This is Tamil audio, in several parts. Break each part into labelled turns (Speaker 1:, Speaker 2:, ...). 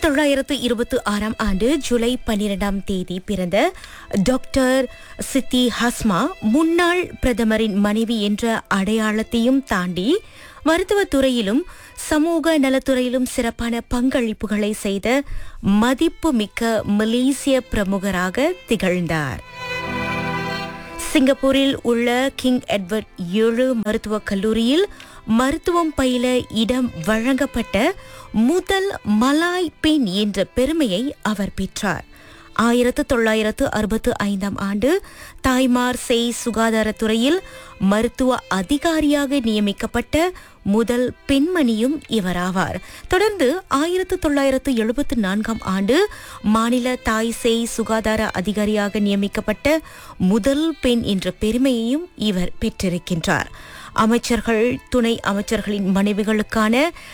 Speaker 1: தொள்ளாயிரத்து இருபத்தி ஆறாம் ஆண்டு ஜூலை பன்னிரெண்டாம் தேதி பிறந்த டாக்டர் சித்தி ஹஸ்மா முன்னாள் பிரதமரின் மனைவி என்ற அடையாளத்தையும் தாண்டி மருத்துவத் துறையிலும் சமூக நலத்துறையிலும் சிறப்பான பங்களிப்புகளை செய்த மதிப்புமிக்க மலேசிய பிரமுகராக திகழ்ந்தார் சிங்கப்பூரில் உள்ள கிங் எட்வர்ட் ஏழு மருத்துவக் கல்லூரியில் மருத்துவம் பயில இடம் வழங்கப்பட்ட முதல் மலாய் பெண் என்ற பெருமையை அவர் பெற்றார் ஆயிரத்து தொள்ளாயிரத்து அறுபத்து ஐந்தாம் ஆண்டு தாய்மார் செய் சுகாதாரத்துறையில் மருத்துவ அதிகாரியாக நியமிக்கப்பட்ட முதல் பெண்மணியும் இவராவார் தொடர்ந்து ஆயிரத்து தொள்ளாயிரத்து எழுபத்து நான்காம் ஆண்டு மாநில தாய் சேய் சுகாதார அதிகாரியாக நியமிக்கப்பட்ட முதல் பெண் என்ற பெருமையையும் இவர் பெற்றிருக்கின்றார் அமைச்சர்கள் துணை அமைச்சர்களின் மனைவிகளுக்கான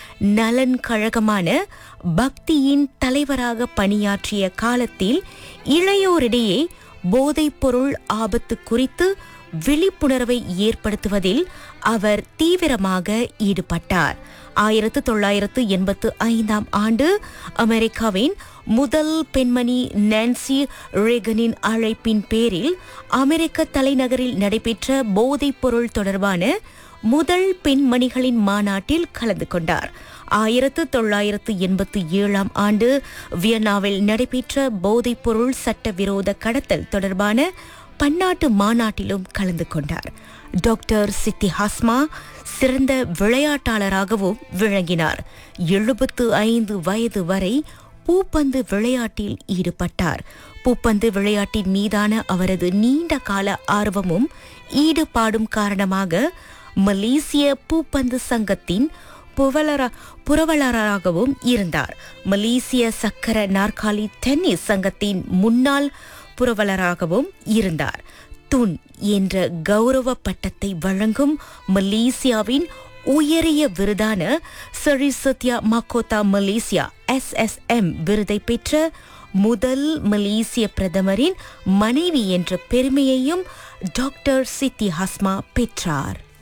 Speaker 1: நலன் கழகமான பக்தியின் தலைவராக பணியாற்றிய காலத்தில் இளையோரிடையே போதைப்பொருள் ஆபத்து குறித்து விழிப்புணர்வை ஏற்படுத்துவதில் அவர் தீவிரமாக ஈடுபட்டார் ஆயிரத்து தொள்ளாயிரத்து எண்பத்து ஐந்தாம் ஆண்டு அமெரிக்காவின் முதல் பெண்மணி நான்சி ரேகனின் அழைப்பின் பேரில் அமெரிக்க தலைநகரில் நடைபெற்ற போதைப் பொருள் தொடர்பான முதல் பெண்மணிகளின் மாநாட்டில் கலந்து கொண்டார் ஆயிரத்து தொள்ளாயிரத்து எண்பத்தி ஏழாம் ஆண்டு வியன்னாவில் நடைபெற்ற போதைப்பொருள் சட்டவிரோத கடத்தல் தொடர்பான பன்னாட்டு மாநாட்டிலும் கலந்து கொண்டார் டாக்டர் சித்தி ஹாஸ்மா சிறந்த விளையாட்டாளராகவும் விளங்கினார் எழுபத்து ஐந்து வயது வரை பூப்பந்து விளையாட்டில் ஈடுபட்டார் பூப்பந்து விளையாட்டின் மீதான அவரது நீண்ட கால ஆர்வமும் ஈடுபாடும் காரணமாக மலேசிய பூப்பந்து சங்கத்தின் புவலரா புரவலராகவும் இருந்தார் மலேசிய சக்கர நாற்காலி டென்னிஸ் சங்கத்தின் முன்னாள் புரவலராகவும் இருந்தார் துன் என்ற கௌரவ பட்டத்தை வழங்கும் மலேசியாவின் உயரிய விருதான சரி சத்யா மக்கோத்தா மலேசியா எஸ்எஸ்எம் விருதை பெற்ற முதல் மலேசிய பிரதமரின் மனைவி என்ற பெருமையையும் டாக்டர் சித்தி ஹஸ்மா பெற்றார்